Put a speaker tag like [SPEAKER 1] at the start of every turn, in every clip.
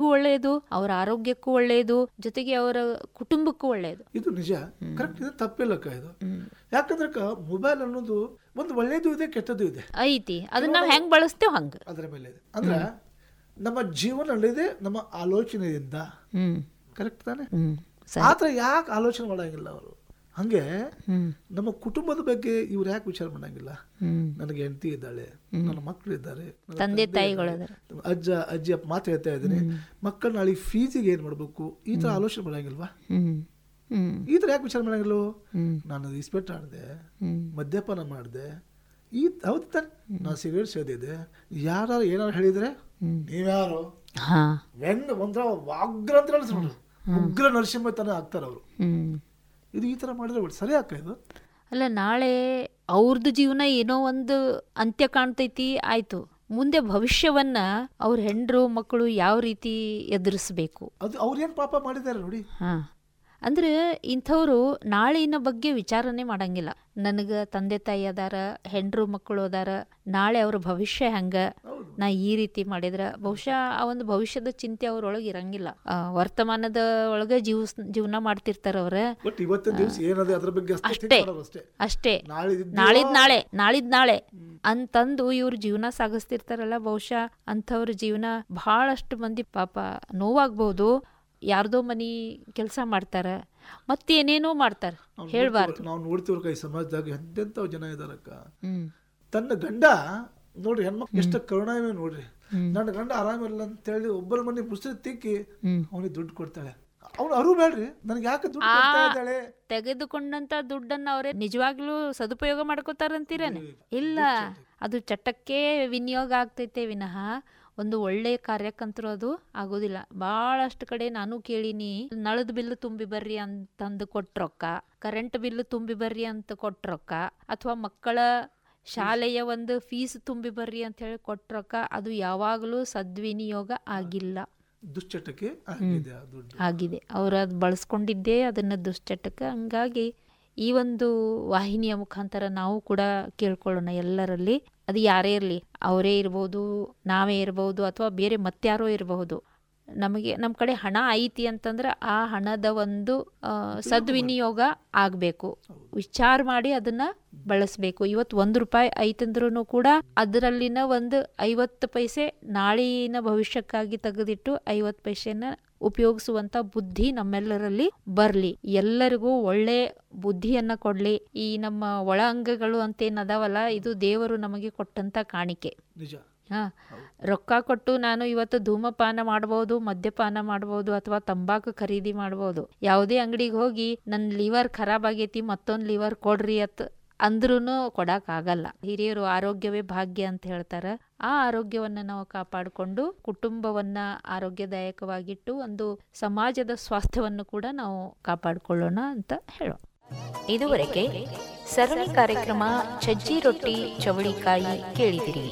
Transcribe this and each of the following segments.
[SPEAKER 1] ಮಕ್ಕಳಿಗೂ ಒಳ್ಳೆಯದು ಅವರ ಆರೋಗ್ಯಕ್ಕೂ ಒಳ್ಳೆಯದು ಜೊತೆಗೆ ಅವರ ಕುಟುಂಬಕ್ಕೂ ಒಳ್ಳೆಯದು
[SPEAKER 2] ಇದು ನಿಜ ಕರೆಕ್ಟ್ ಇದು ತಪ್ಪಿಲ್ಲಕ್ಕ ಇದು ಯಾಕಂದ್ರೆ ಮೊಬೈಲ್ ಅನ್ನೋದು ಒಂದು ಒಳ್ಳೇದು ಇದೆ ಕೆಟ್ಟದ್ದು ಇದೆ
[SPEAKER 1] ಐತಿ ಅದನ್ನ ನಾವು ಹೆಂಗ್ ಬಳಸ್ತೇವ್ ಹಂಗ
[SPEAKER 2] ಅದರ ಮೇಲೆ ಇದೆ ಅಂದ್ರೆ ನಮ್ಮ ಜೀವನ ನಡೆದಿದೆ ನಮ್ಮ ಆಲೋಚನೆಯಿಂದ
[SPEAKER 1] ಹ್ಮ್
[SPEAKER 2] ಕರೆಕ್ಟ್ ತಾನೆ
[SPEAKER 1] ಹ್ಮ್
[SPEAKER 2] ಆತರ ಯಾಕೆ ಆಲೋಚನೆ ಮಾಡಂಗಿಲ್ಲ ಅವರು ಹಂಗೆ
[SPEAKER 1] ಹ್ಮ್
[SPEAKER 2] ನಮ್ಮ ಕುಟುಂಬದ ಬಗ್ಗೆ ಇವ್ರು ಯಾಕೆ ವಿಚಾರ ಮಾಡಂಗಿಲ್ಲ
[SPEAKER 1] ಹ್ಮ್
[SPEAKER 2] ನನಗೆ ಹೆಂಡತಿ ಇದ್ದಾಳೆ ನನ್ನ ಮಕ್ಕಳು ಇದ್ದಾರೆ ನನ್ನ
[SPEAKER 1] ತಂದೆ
[SPEAKER 2] ಇದ್ದಾರೆ,
[SPEAKER 1] ತಾಯಿಗಳದಾರ.
[SPEAKER 2] ಅಜ್ಜ ಅಜ್ಜಿ ಅಪ್ಪ ಮಾತು ಹೇಳ್ತಾ ಇದ್ದೀನಿ ಮಕ್ಕಳು ನಾಳೆ ಫೀಸಿಗೆ ಏನ್ ಮಾಡ್ಬೇಕು ಈ ತರ ಆಲೋಚನೆ ಮಾಡಂಗಿಲ್ವಾ
[SPEAKER 1] ಹ್ಮ್ ಹ್ಮ್
[SPEAKER 2] ಈ ತರ ಯಾಕೆ ವಿಚಾರ ಮಾಡಂಗಿಲ್ಲ
[SPEAKER 1] ಹ್ಮ್
[SPEAKER 2] ನಾನು ಇಸ್ಪೆಟ್ ಆಡಿದೆ
[SPEAKER 1] ಹ್ಮ್
[SPEAKER 2] ಮದ್ಯಪಾನ ಮಾಡಿದೆ ಈ ಹೌದು ತಾನೆ ನಾನು ಸಿಗರೇಟ್ ಸೇದಿದೆ ಯಾರು ಏನಾರು ಹೇಳಿದ್ರೆ ನೀವ್ಯಾರು
[SPEAKER 1] ಹಾ
[SPEAKER 2] ವೆನ್ ಒಂಥರ ವಾಗ್ರ ಅಂತ ನಡೆಸ್ಬಿಟ್ರು ಉಗ್ರ ನರಸಿಂಹ ತನ ಆಗ್ತಾರೆ ಅವರು
[SPEAKER 1] ಹ್ಮ್
[SPEAKER 2] ಇದು ಈ ತರ ಮಾಡಿದ್ರೆ ಒಟ್ಟು ಸರಿ ಅಕ್ಕ ಇದು
[SPEAKER 1] ಅಲ್ಲ ನಾಳೆ ಅವ್ರದ್ದು ಜೀವನ ಏನೋ ಒಂದು ಅಂತ್ಯ ಕಾಣ್ತೈತಿ ಆಯ್ತು ಮುಂದೆ ಭವಿಷ್ಯವನ್ನ ಅವ್ರ ಹೆಂಡ್ರು ಮಕ್ಕಳು ಯಾವ ರೀತಿ ಎದುರಿಸ್ಬೇಕು
[SPEAKER 2] ಅದು ಅವ್ರೇನ್ ಪಾಪ ಮಾಡಿದ್ದಾರೆ ನೋಡಿ
[SPEAKER 1] ಹಾ ಅಂದ್ರೆ ಇಂಥವ್ರು ನಾಳಿನ ಬಗ್ಗೆ ವಿಚಾರನೆ ಮಾಡಂಗಿಲ್ಲ ನನಗ ತಂದೆ ತಾಯಿ ಅದಾರ ಹೆಂಡ್ರು ಮಕ್ಕಳು ಅದಾರ ನಾಳೆ ಅವ್ರ ಭವಿಷ್ಯ ಹೆಂಗ ನಾ ಈ ರೀತಿ ಮಾಡಿದ್ರ ಬಹುಶಃ ಆ ಒಂದು ಭವಿಷ್ಯದ ಚಿಂತೆ ಅವ್ರೊಳಗೆ ಇರಂಗಿಲ್ಲ ಆ, ವರ್ತಮಾನದ ಒಳಗೆ ಜೀವ ಜೀವನ ಮಾಡ್ತಿರ್ತಾರ ಅವ್ರ
[SPEAKER 2] ಬಟ್ ಇವತ್ತಿನ ದಿವಸ ಏನದೆ ಅದ್ರ ಬಗ್ಗೆ ಅಷ್ಟೇ think
[SPEAKER 1] ಅಷ್ಟೇ
[SPEAKER 2] ಮಾಡೋರು ಅಷ್ಟೇ
[SPEAKER 1] ಅಷ್ಟೇ
[SPEAKER 2] ನಾಳೆ ಇದ್ದಿದ್ದು
[SPEAKER 1] ನಾಳಿದ್ ನಾಳೆ ನಾಳಿದ್ ನಾಳೆ ಅಂತಂದು ಇವ್ರ ಜೀವನ ಸಾಗಿಸ್ತಿರ್ತಾರಲ್ಲ ಬಹುಶಃ ಅಂಥವ್ರ ಜೀವನ ಬಹಳಷ್ಟು ಮಂದಿ ಪಾಪ ನೋವಾಗ್ಬೋದು ಯಾರ್ದೋ ಮನಿ ಕೆಲಸ ಮಾಡ್ತಾರ ಮತ್ತೇನೇನೋ ಮಾಡ್ತಾರ
[SPEAKER 2] ನಾವ್
[SPEAKER 1] ಹೇಳ್ಬಾರ್ದು
[SPEAKER 2] ನೋಡ್ತೀವಿ- ನಾವ್ ನೋಡ್ತೀವ್ರ ಕೈ ಸಮಾಜದಾಗ ಎಂತೆಂತ ಜನ ಇದಾರಕ್ಕ
[SPEAKER 1] ಹ್ಮ್
[SPEAKER 2] ತನ್ನ ಗಂಡ ನೋಡ್ರಿ ಹೆಣ್ಮಕ್ಳು ಎಷ್ಟು ಕರುಣಾಮೆ ನೋಡ್ರಿ ನನ್ನ ಗಂಡ ಆರಾಮಿಲ್ಲ ಅಂತ ಹೇಳಿ ಒಬ್ಬರ ಮನೆ ಪುಸ್ತಕ ತಿಕ್ಕಿ
[SPEAKER 1] ಹ್ಮ್.
[SPEAKER 2] ಅವನಿಗೆ ದುಡ್ಡು ಕೊಡ್ತಾಳೆ ಅವ್ನು ಅರು ಬೇಡ್ರಿ ನನಗೆ ಯಾಕೆ ದುಡ್ಡು ಕೊಡ್ತಾ ಇದ್ದಾಳೆ
[SPEAKER 1] ತೆಗೆದುಕೊಂಡಂತ ದುಡ್ಡನ್ನ ಅವರೇ ನಿಜವಾಗ್ಲೂ ಸದುಪಯೋಗ ಮಾಡ್ಕೋತಾರಂತೀರೇನೆ ಇಲ್ಲ ಅದು ಚಟಕ್ಕೆ ವಿನಿಯೋಗ ಆಗ್ತೈತೆ ವಿನಃ ಒಂದು ಒಳ್ಳೆ ಕಾರ್ಯಕ್ಕಂತರೂ ಅದು ಆಗೋದಿಲ್ಲ ಬಹಳಷ್ಟು ಕಡೆ ನಾನು ಕೇಳೀನಿ ನಳದ ಬಿಲ್ಲು ತುಂಬಿ ಬರ್ರಿ ಅಂತಂದು ಕೊಟ್ರೊಕ್ಕ ಕರೆಂಟ್ ಬಿಲ್ಲು ತುಂಬಿ ಬರ್ರಿ ಅಂತ ಕೊಟ್ರೊಕ್ಕ ಅಥವಾ ಮಕ್ಕಳ ಶಾಲೆಯ ಒಂದು ಫೀಸ್ ತುಂಬಿ ಬರ್ರಿ ಅಂತ ಹೇಳಿ ಕೊಟ್ರೊಕ್ಕ ಅದು ಯಾವಾಗಲೂ ಸದ್ವಿನಿಯೋಗ ಆಗಿಲ್ಲ
[SPEAKER 2] ದುಶ್ಚಟಕ್ಕೆ ಆಗಿದೆ ಆ ದುಡ್ಡು
[SPEAKER 1] ಆಗಿದೆ ಅವರು ಅದು ಬಳಸ್ಕೊಂಡಿದ್ದೇ ಅದನ್ನು ದುಶ್ಚಟಕ್ಕೆ ಹಂಗಾಗಿ ಈ ಒಂದು ವಾಹಿನಿಯ ಮುಖಾಂತರ ನಾವು ಕೂಡ ಕೇಳ್ಕೊಳ್ಳೋಣ ಎಲ್ಲರಲ್ಲಿ ಅದು ಯಾರೇ ಇರಲಿ ಅವರೇ ಇರ್ಬೋದು ನಾವೇ ಇರ್ಬೋದು ಅಥವಾ ಬೇರೆ ಮತ್ಯಾರೋ ಇರಬಹುದು ನಮಗೆ ನಮ್ಮ ಕಡೆ ಹಣ ಐತಿ ಅಂತಂದ್ರೆ ಆ ಹಣದ ಒಂದು ಆ, ಸದ್ವಿನಿಯೋಗ ಆಗಬೇಕು ವಿಚಾರ ಮಾಡಿ ಅದನ್ನ ಬಳಸಬೇಕು ಇವತ್ತು ಒಂದು ರೂಪಾಯಿ ಐತಂದ್ರೂ ಕೂಡ ಅದರಲ್ಲಿನ ಒಂದು ಐವತ್ತು ಪೈಸೆ ನಾಳಿನ ಭವಿಷ್ಯಕ್ಕಾಗಿ ತೆಗೆದಿಟ್ಟು ಐವತ್ತು ಪೈಸೆನ ಉಪಯೋಗಿಸುವಂತ ಬುದ್ಧಿ ನಮ್ಮೆಲ್ಲರಲ್ಲಿ ಬರ್ಲಿ ಎಲ್ಲರಿಗೂ ಒಳ್ಳೆ ಬುದ್ಧಿಯನ್ನ ಕೊಡ್ಲಿ ಈ ನಮ್ಮ ಒಳ ಅಂಗಗಳು ಅಂತ ಏನದಾವಲ್ಲ ಇದು ದೇವರು ನಮಗೆ ಕೊಟ್ಟಂತ ಕಾಣಿಕೆ
[SPEAKER 2] ನಿಜ
[SPEAKER 1] ಹಾ ರೊಕ್ಕ ಕೊಟ್ಟು ನಾನು ಇವತ್ತು ಧೂಮಪಾನ ಮಾಡ್ಬೋದು ಮದ್ಯಪಾನ ಮಾಡ್ಬೋದು ಅಥವಾ ತಂಬಾಕು ಖರೀದಿ ಮಾಡ್ಬೋದು ಯಾವುದೇ ಅಂಗಡಿಗೆ ಹೋಗಿ ನನ್ನ ಲಿವರ್ ಖರಾಬ್ ಆಗೈತಿ ಮತ್ತೊಂದು ಲಿವರ್ ಕೊಡ್ರಿ ಅತ್ ಅಂದ್ರೂ ಕೊಡಕ್ ಆಗಲ್ಲ ಹಿರಿಯರು ಆರೋಗ್ಯವೇ ಭಾಗ್ಯ ಅಂತ ಹೇಳ್ತಾರ ಆ ಆರೋಗ್ಯವನ್ನ ನಾವು ಕಾಪಾಡಿಕೊಂಡು ಕುಟುಂಬವನ್ನ ಆರೋಗ್ಯದಾಯಕವಾಗಿಟ್ಟು ಒಂದು ಸಮಾಜದ ಸ್ವಾಸ್ಥ್ಯವನ್ನು ಕೂಡ ನಾವು ಕಾಪಾಡಿಕೊಳ್ಳೋಣ ಅಂತ ಹೇಳೋಣ ಇದುವರೆಗೆ ಸರಣಿ ಕಾರ್ಯಕ್ರಮ ಸಜ್ಜಿ ರೊಟ್ಟಿ ಚವಳಿಕಾಯಿ ಕೇಳಿದಿರಿ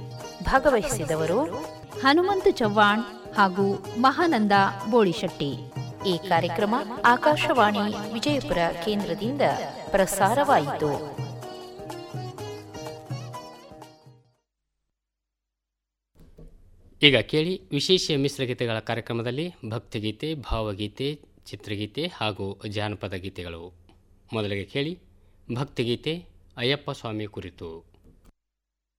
[SPEAKER 1] ಭಾಗವಹಿಸಿದವರು ಹನುಮಂತ ಚವ್ಹಾಣ್ ಹಾಗೂ ಮಹಾನಂದ ಬೋಳಿಶೆಟ್ಟಿ ಈ ಕಾರ್ಯಕ್ರಮ ಆಕಾಶವಾಣಿ ವಿಜಯಪುರ ಕೇಂದ್ರದಿಂದ ಪ್ರಸಾರವಾಯಿತು
[SPEAKER 3] ಈಗ ಕೇಳಿ ವಿಶೇಷ ಮಿಶ್ರಗೀತೆಗಳ ಕಾರ್ಯಕ್ರಮದಲ್ಲಿ ಭಕ್ತಿಗೀತೆ ಭಾವಗೀತೆ ಚಿತ್ರಗೀತೆ ಹಾಗೂ ಜಾನಪದ ಗೀತೆಗಳು ಮೊದಲಿಗೆ ಕೇಳಿ ಭಕ್ತಿಗೀತೆ ಅಯ್ಯಪ್ಪ ಸ್ವಾಮಿ ಕುರಿತು